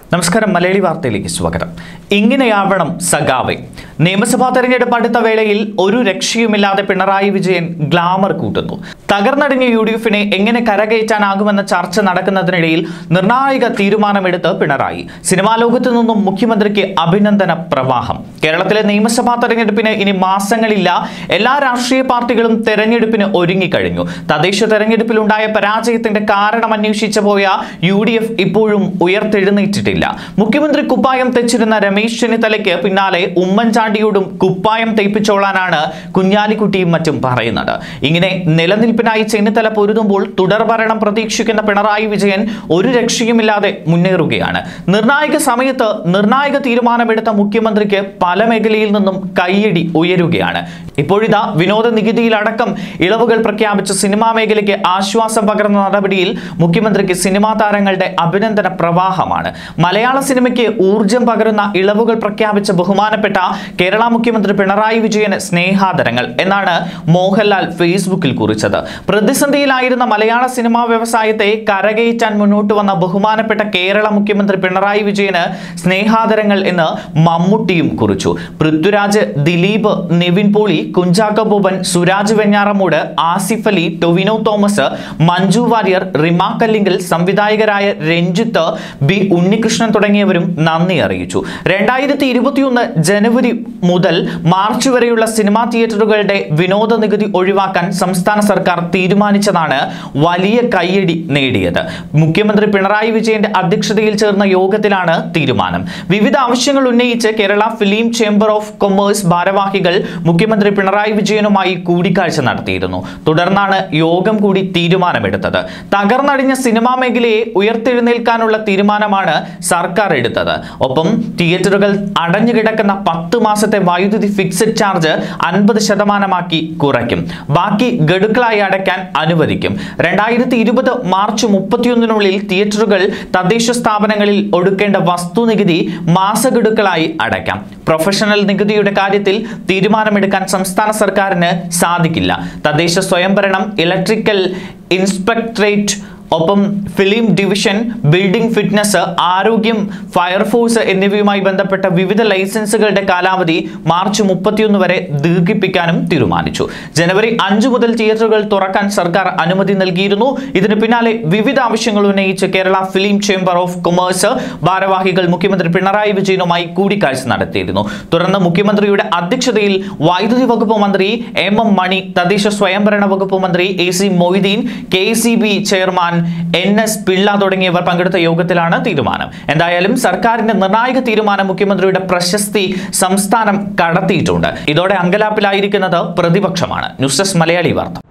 നമസ്കാരം മലയാളി വാർത്തയിലേക്ക് സ്വാഗതം ഇങ്ങനെയാവണം സഖാവെ നിയമസഭാ തെരഞ്ഞെടുപ്പ് അടുത്ത വേളയിൽ ഒരു രക്ഷയുമില്ലാതെ പിണറായി വിജയൻ ഗ്ലാമർ കൂട്ടുന്നു തകർന്നടിഞ്ഞ യു ഡി എഫിനെ എങ്ങനെ കരകയറ്റാനാകുമെന്ന ചർച്ച നടക്കുന്നതിനിടയിൽ നിർണായക തീരുമാനമെടുത്ത് പിണറായി സിനിമാ ലോകത്തു നിന്നും മുഖ്യമന്ത്രിക്ക് അഭിനന്ദന പ്രവാഹം കേരളത്തിലെ നിയമസഭാ തെരഞ്ഞെടുപ്പിന് ഇനി മാസങ്ങളില്ല എല്ലാ രാഷ്ട്രീയ പാർട്ടികളും തെരഞ്ഞെടുപ്പിന് ഒരുങ്ങിക്കഴിഞ്ഞു തദ്ദേശ തെരഞ്ഞെടുപ്പിലുണ്ടായ പരാജയത്തിന്റെ കാരണം അന്വേഷിച്ചു പോയ യു ഡി എഫ് ഇപ്പോഴും ഉയർത്തെഴുന്നേറ്റിട്ടില്ല മുഖ്യമന്ത്രി കുപ്പായം തെച്ചിരുന്ന രമേശ് ചെന്നിത്തലയ്ക്ക് പിന്നാലെ ഉമ്മൻചാണ്ടിയോടും കുപ്പായം തേപ്പിച്ചോളാനാണ് കുഞ്ഞാലിക്കുട്ടിയും മറ്റും പറയുന്നത് ഇങ്ങനെ നിലനിൽപ്പിനായി ചെന്നിത്തല പൊരുതുമ്പോൾ തുടർഭരണം പ്രതീക്ഷിക്കുന്ന പിണറായി വിജയൻ ഒരു രക്ഷയുമില്ലാതെ മുന്നേറുകയാണ് നിർണായക സമയത്ത് നിർണായക തീരുമാനമെടുത്ത മുഖ്യമന്ത്രിക്ക് പല മേഖലയിൽ നിന്നും കൈയടി ഉയരുകയാണ് ഇപ്പോഴിതാ വിനോദ നികുതിയിലടക്കം ഇളവുകൾ പ്രഖ്യാപിച്ച സിനിമാ മേഖലയ്ക്ക് ആശ്വാസം പകർന്ന നടപടിയിൽ മുഖ്യമന്ത്രിക്ക് സിനിമാ താരങ്ങളുടെ അഭിനന്ദന പ്രവാഹമാണ് മലയാള സിനിമയ്ക്ക് ഊർജം പകരുന്ന ഇളവുകൾ പ്രഖ്യാപിച്ച ബഹുമാനപ്പെട്ട കേരള മുഖ്യമന്ത്രി പിണറായി വിജയന് സ്നേഹാദരങ്ങൾ എന്നാണ് മോഹൻലാൽ ഫേസ്ബുക്കിൽ കുറിച്ചത് പ്രതിസന്ധിയിലായിരുന്ന മലയാള സിനിമാ വ്യവസായത്തെ കരകയറ്റാൻ മുന്നോട്ട് വന്ന ബഹുമാനപ്പെട്ട കേരള മുഖ്യമന്ത്രി പിണറായി വിജയന് സ്നേഹാദരങ്ങൾ എന്ന് മമ്മൂട്ടിയും കുറിച്ചു പൃഥ്വിരാജ് ദിലീപ് നിവിൻ പോളി കുഞ്ചാക്കോ ബോബൻ സുരാജ് വെഞ്ഞാറമൂട് ആസിഫ് അലി ടൊവിനോ തോമസ് മഞ്ജു വാര്യർ റിമ കല്ലിങ്കൽ സംവിധായകരായ രഞ്ജിത്ത് ബി ഉണ്ണികൃഷ്ണൻ തുടങ്ങിയവരും നന്ദി അറിയിച്ചു രണ്ടായിരത്തി ഇരുപത്തിയൊന്ന് ജനുവരി മുതൽ മാർച്ച് വരെയുള്ള സിനിമാ തിയേറ്ററുകളുടെ വിനോദ നികുതി ഒഴിവാക്കാൻ സംസ്ഥാന സർക്കാർ തീരുമാനിച്ചതാണ് വലിയ കയ്യടി നേടിയത് മുഖ്യമന്ത്രി പിണറായി വിജയന്റെ അധ്യക്ഷതയിൽ ചേർന്ന യോഗത്തിലാണ് തീരുമാനം വിവിധ ആവശ്യങ്ങൾ ഉന്നയിച്ച് Kerala film chamber of commerce ഭാരവാഹികൾ മുഖ്യമന്ത്രി പിണറായി വിജയനുമായി കൂടിക്കാഴ്ച നടത്തിയിരുന്നു തുടർന്നാണ് യോഗം കൂടി തീരുമാനമെടുത്തത് തകർന്നടിഞ്ഞ സിനിമാ മേഖലയെ ഉയർത്തെഴുന്നേൽക്കാനുള്ള തീരുമാനമാണ് സർക്കാർ എടുത്തത് ഒപ്പം തിയേറ്ററുകൾ അടഞ്ഞുകിടക്കുന്ന പത്ത് മാസത്തെ വൈദ്യുതി ഫിക്സഡ് ചാർജ് അൻപത് ശതമാനമാക്കി കുറയ്ക്കും ബാക്കി ഗഡുക്കളായി അടയ്ക്കാൻ അനുവദിക്കും രണ്ടായിരത്തി ഇരുപത് മാർച്ച് മുപ്പത്തിയൊന്നിനുള്ളിൽ തിയേറ്ററുകൾ തദ്ദേശ സ്ഥാപനങ്ങളിൽ ഒടുക്കേണ്ട വസ്തുനികുതി മാസഗഡുക്കളായി അടയ്ക്കാം പ്രൊഫഷണൽ നികുതിയുടെ കാര്യത്തിൽ തീരുമാനമെടുക്കാൻ സംസ്ഥാന സർക്കാരിന് സാധിക്കില്ല തദ്ദേശ സ്വയംഭരണം ഇലക്ട്രിക്കൽ ഇൻസ്പെക്ടറേറ്റ് ഒപ്പം ഫിലിം ഡിവിഷൻ ബിൽഡിംഗ് ഫിറ്റ്നസ് ആരോഗ്യം ഫയർഫോഴ്സ് എന്നിവയുമായി ബന്ധപ്പെട്ട വിവിധ ലൈസൻസുകളുടെ കാലാവധി മാർച്ച് മുപ്പത്തിയൊന്ന് വരെ ദീർഘിപ്പിക്കാനും തീരുമാനിച്ചു ജനുവരി അഞ്ചു മുതൽ തിയേറ്ററുകൾ തുറക്കാൻ സർക്കാർ അനുമതി നൽകിയിരുന്നു ഇതിന് പിന്നാലെ വിവിധ ആവശ്യങ്ങൾ ഉന്നയിച്ച് Kerala film chamber of commerce ഭാരവാഹികൾ മുഖ്യമന്ത്രി പിണറായി വിജയനുമായി കൂടിക്കാഴ്ച നടത്തിയിരുന്നു തുടർന്ന് മുഖ്യമന്ത്രിയുടെ അധ്യക്ഷതയിൽ വൈദ്യുതി വകുപ്പ് മന്ത്രി എം എം മണി തദ്ദേശ സ്വയംഭരണ വകുപ്പ് മന്ത്രി A C Moideen K C B chairman N S Pillai തുടങ്ങിയവർ പങ്കെടുത്ത യോഗത്തിലാണ് തീരുമാനം എന്തായാലും സർക്കാരിന്റെ നിർണായക തീരുമാനം മുഖ്യമന്ത്രിയുടെ പ്രശസ്തി സംസ്ഥാനം കടത്തിയിട്ടുണ്ട് ഇതോടെ അങ്കലാപ്പിലായിരിക്കുന്നത് പ്രതിപക്ഷമാണ് ന്യൂസ് ഡെസ്ക് മലയാളി വാർത്ത